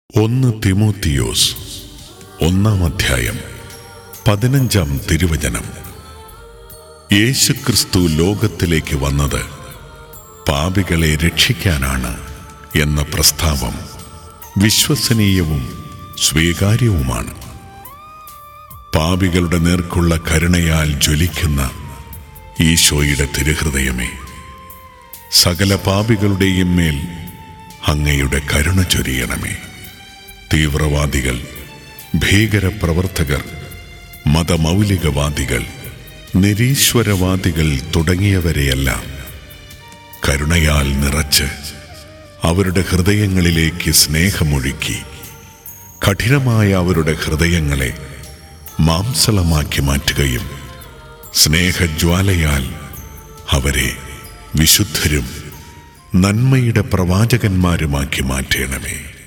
ഒന്ന് തിമോത്തിയോസ് ഒന്നാം അധ്യായം പതിനഞ്ചാം തിരുവചനം യേശുക്രിസ്തു ലോകത്തിലേക്ക് വന്നത് പാപികളെ രക്ഷിക്കാനാണ് എന്ന പ്രസ്താവം വിശ്വസനീയവും സ്വീകാര്യവുമാണ് പാപികളുടെ നേർക്കുള്ള കരുണയാൽ ജ്വലിക്കുന്ന ഈശോയുടെ തിരുഹൃദയമേ സകല പാപികളുടെയും മേൽ അങ്ങയുടെ കരുണ ചൊരിയണമേ തീവ്രവാദികൾ ഭീകരപ്രവർത്തകർ മതമൗലികവാദികൾ നിരീശ്വരവാദികൾ തുടങ്ങിയവരെയെല്ലാം കരുണയാൽ നിറച്ച് അവരുടെ ഹൃദയങ്ങളിലേക്ക് സ്നേഹമൊഴുക്കി കഠിനമായ അവരുടെ ഹൃദയങ്ങളെ മാംസളമാക്കി മാറ്റുകയും സ്നേഹജ്വാലയാൽ അവരെ വിശുദ്ധരും നന്മയുടെ പ്രവാചകന്മാരുമാക്കി മാറ്റണമേ